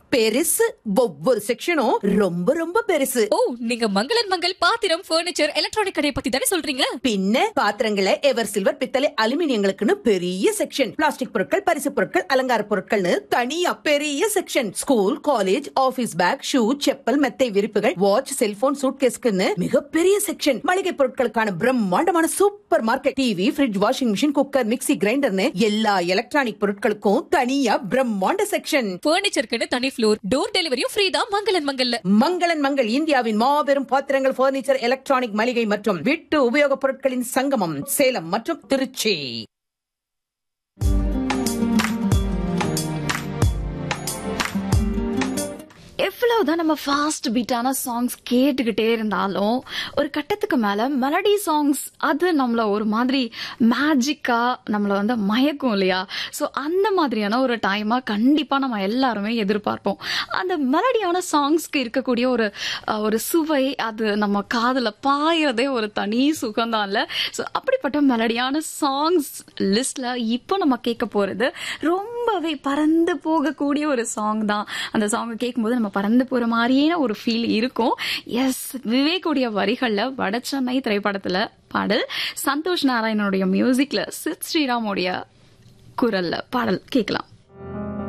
பெருசு ஒவ்வொரு செக்ஷனும் ரொம்ப ரொம்ப பெருசு ஓ நீங்க மங்களன் மங்கள் பாத்திரம் ஃபர்னிச்சர் எலக்ட்ரானிக் கடையை பத்தி தானே சொல்றீங்க பின்ன பாத்திரங்களை எவர் சில்வர் பித்தளை அலுமினியங்களுக்குன்னு பெரிய செக்ஷன் பிளாஸ்டிக் பொருட்கள் பரிசு பொருட்கள் அலங்கார பொருட்கள்னு தனியா பெரிய section school college office bag shoe chappal மெத்தை விரிப்புகள் வாட்ச் செல்போன் சூட்கேஸ்க்குன்னு மிகப்பெரிய செக்ஷன் மளிகை பொருட்களுக்கான பிரம்மாண்டமான super market TV fridge washing machine cooker mixie கிரைண்டர்னு எல்லா எலக்ட்ரானிக் பொருட்களுக்கும் தனியா பிரம்மாண்ட செக்ஷன் ஃபர்னிச்சருக்குன்னு தனி ஃப்ளோர் டோர் டெலிவரியும் ஃப்ரீ தான் மங்களன் மங்கல்ல மங்களன் மங்கள் இந்தியாவின் மாபெரும் பாத்திரங்கள் பர்னிச்சர் எலக்ட்ரானிக் மளிகை மற்றும் வீட்டு உபயோகப் பொருட்களின் சங்கமம் சேலம் மற்றும் திருச்சி எவ்வளவுதான் நம்ம ஃபாஸ்ட் பீட்டான சாங்ஸ் கேட்டுக்கிட்டே இருந்தாலும் ஒரு கட்டத்துக்கு மேல மெலடி சாங்ஸ் அது நம்மள ஒரு மாதிரி மேஜிக்கா நம்மள வந்து மயக்கும் இல்லையா ஸோ அந்த மாதிரியான ஒரு டைமா கண்டிப்பா நம்ம எல்லாருமே எதிர்பார்ப்போம் அந்த மெலடியான சாங்ஸ்க்கு இருக்கக்கூடிய ஒரு அஹ், ஒரு சுவை அது நம்ம காதுல பாயறதே ஒரு தனி சுகம்தான் இல்ல ஸோ அப்படிப்பட்ட மெலடியான சாங்ஸ் லிஸ்ட்ல இப்போ நம்ம கேட்க போறது ரொம்பவே பறந்து போகக்கூடிய ஒரு சாங் தான் அந்த சாங் கேட்கும்போது நம்ம பறந்து போற மாதிரியே ஒரு ஃபீல் இருக்கும் எஸ் விவேக்குடைய வரிகள்ல வட சென்னை திரைப்படத்துல பாடல் சந்தோஷ் நாராயணனுடைய மியூசிக்ல சித் ஸ்ரீராமுடைய குரல்ல பாடல் கேட்கலாம்